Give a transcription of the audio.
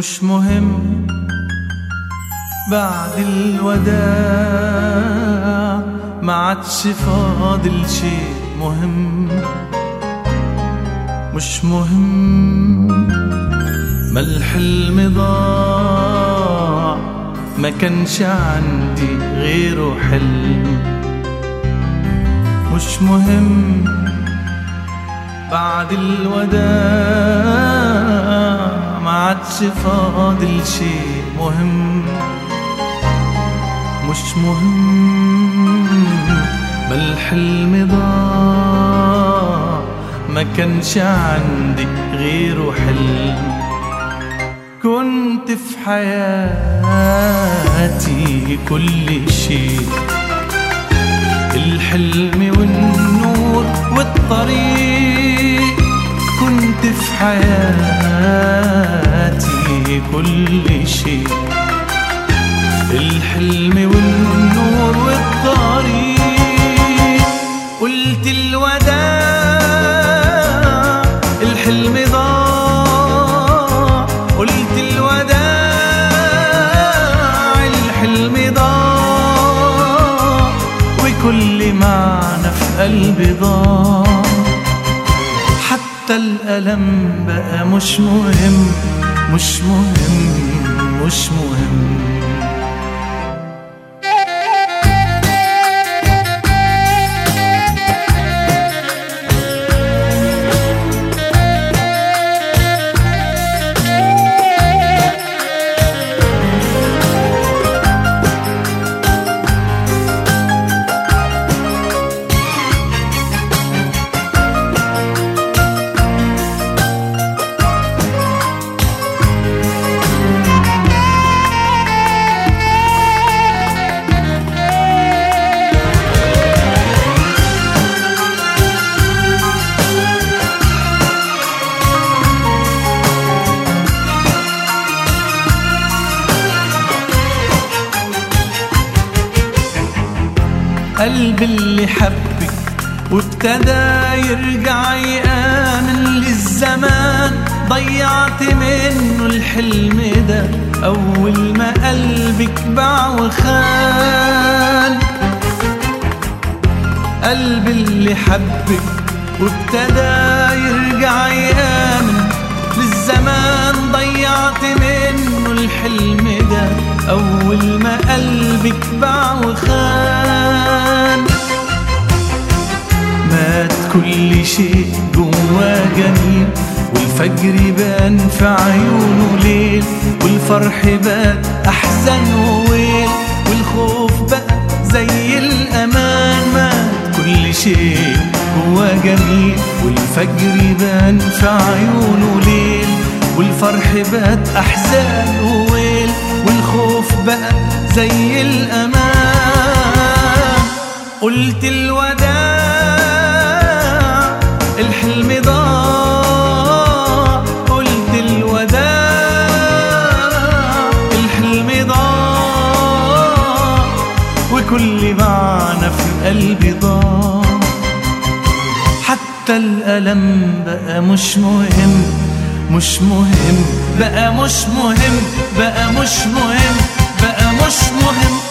مش مهم بعد الوداع ما عادش فاضل شيء مهم مش مهم ما الحلم ضاع ما كانش عندي غيره حلم مش مهم بعد الوداع ما عادش فاضل شيء مهم مش مهم ما الحلم ضاع ما كانش عندي غيره حلم كنت في حياتي كل شيء الحلم والنور والطريق كنت في حياتي كل شيء الحلم والنور والطريق قلت الوداع الحلم ضاع قلت الوداع الحلم ضاع وكل معنى في قلبي ضاع حتى الألم بقى مش مهم مش مهم مش مهم قلب اللي حبك وابتدى يرجع يآمن للزمان ضيعت منه الحلم ده أول ما قلبك باع وخان قلب اللي حبك وابتدى يرجع يآمن للزمان ضيعت منه الحلم ده أول ما قلبك باع وخان مات كل شيء جواه جميل والفجر بان في عيونه ليل والفرح بات أحزان وويل والخوف بقى زي الأمان مات كل شيء جواه جميل والفجر بان في عيونه ليل والفرح بات أحزان وويل والخوف بقى زي الأمان قلت الوداع الحلم ضاع قلت الوداع الحلم ضاع وكل معنى في قلبي ضاع حتى الألم بقى مش مهم مش مهم بقى مش مهم بقى مش مهم بقى مش مهم